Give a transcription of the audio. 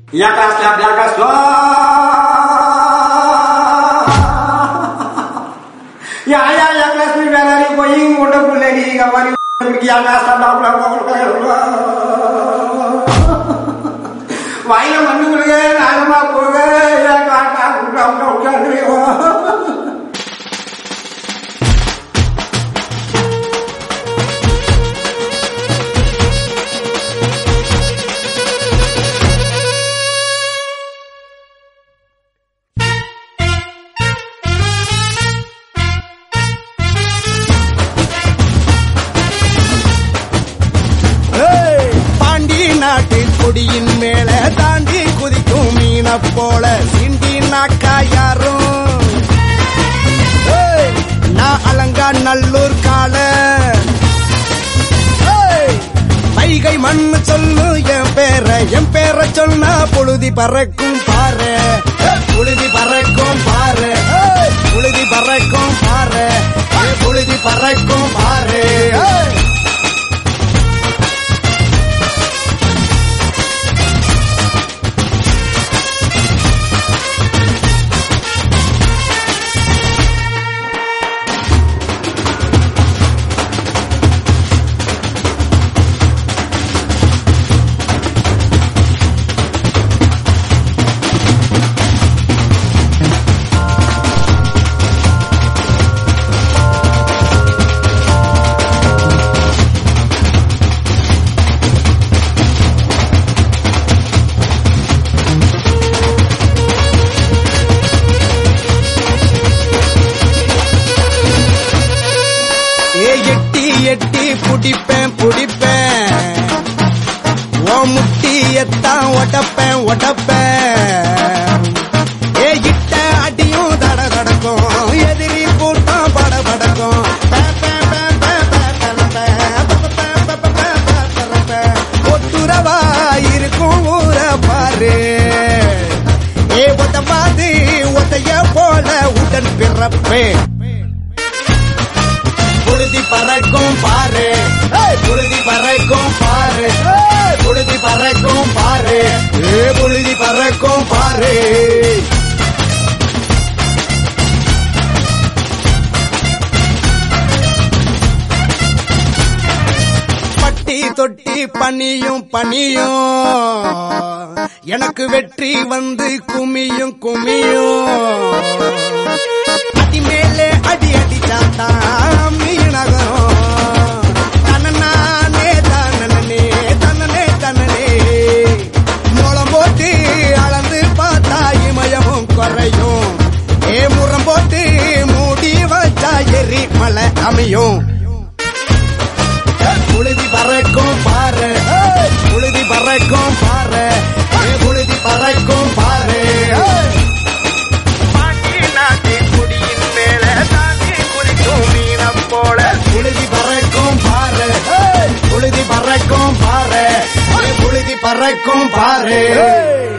Jakaś tam, jakaś Ya ya ya kelas ni biar hari kau ing udah boleh di kamar pergi yang asal dah pulang வாயில மண்ணு கொடுங்க நாகமா போக ஏன் காட்டா குட்டா விட்டா உட்காந்துருக்கோ ஏய், பாண்டி நாட்டு கொடியின் மேல தாண்டி குதிக்கும் மீன போல சிண்டி நாக்கா யாரும் ஏய், நான் அலங்கா நல்லூர் கால ஏய், வைகை மண்ணு சொல்லு என் பேர என் பேர சொன்னா பொழுதி பறக்கும் பாரு ஏய், புழுதி பறக்கும் பாரு ஏய், புழுதி பறக்கும் பாரு ஏய், புழுதி பறக்கும் பாரு ஏய். ஏ எட்டி எட்டி புடிப்பேன் புடிப்பேன் ஓ முட்டியத்தான் ஒட்டப்பேன் ஒட்டப்பேன் ஏ இட்ட அடியும் தட தடக்கும் எதிரி கூட்டம் பட படக்கும் பே, பே, பே, பே, பே, பே, பே, பே, பே, பே, பே, பே, பே, பே. ஒட்டுறவா இருக்கும் ஊர பாரு ஏ ஒத்த பாதி ஒத்தைய போல உடன் பிறப்பேன் புழுதி பறக்கும் பாரு ஏய், புழுதி பறக்கும் பாரு ஏய், புழுதி பறக்கும் பாரு ஏ புழுதி பறக்கும் பாரு பட்டி தொட்டி பனியும் பனியும் எனக்கு வெற்றி வந்து குமியும் குமியும் அடி மேலே அடி அடிச்சாத்தான் மீனகம் தன்னே தன்னனே தன்னனே தன்னனே மூலம் போட்டு அளந்து பார்த்தா இமயமும் குறையும் ஏ முறம் போட்டு மூடி வச்சா எரி மலை அமையும் புழுதி பறக்கும் பாரு ஏய், புழுதி பறக்கும் பாரு ஏய், புழுதி பறக்கும் பாரு ஏய். பாண்டி நாட்டு குடியின் மேல தாண்டி குதிக்கும் மீனம் போல புழுதி பறக்கும் பாரு ஏய், புழுதி பறக்கும் பாரு ஏய், புழுதி பறக்கும் பாரு ஏய்.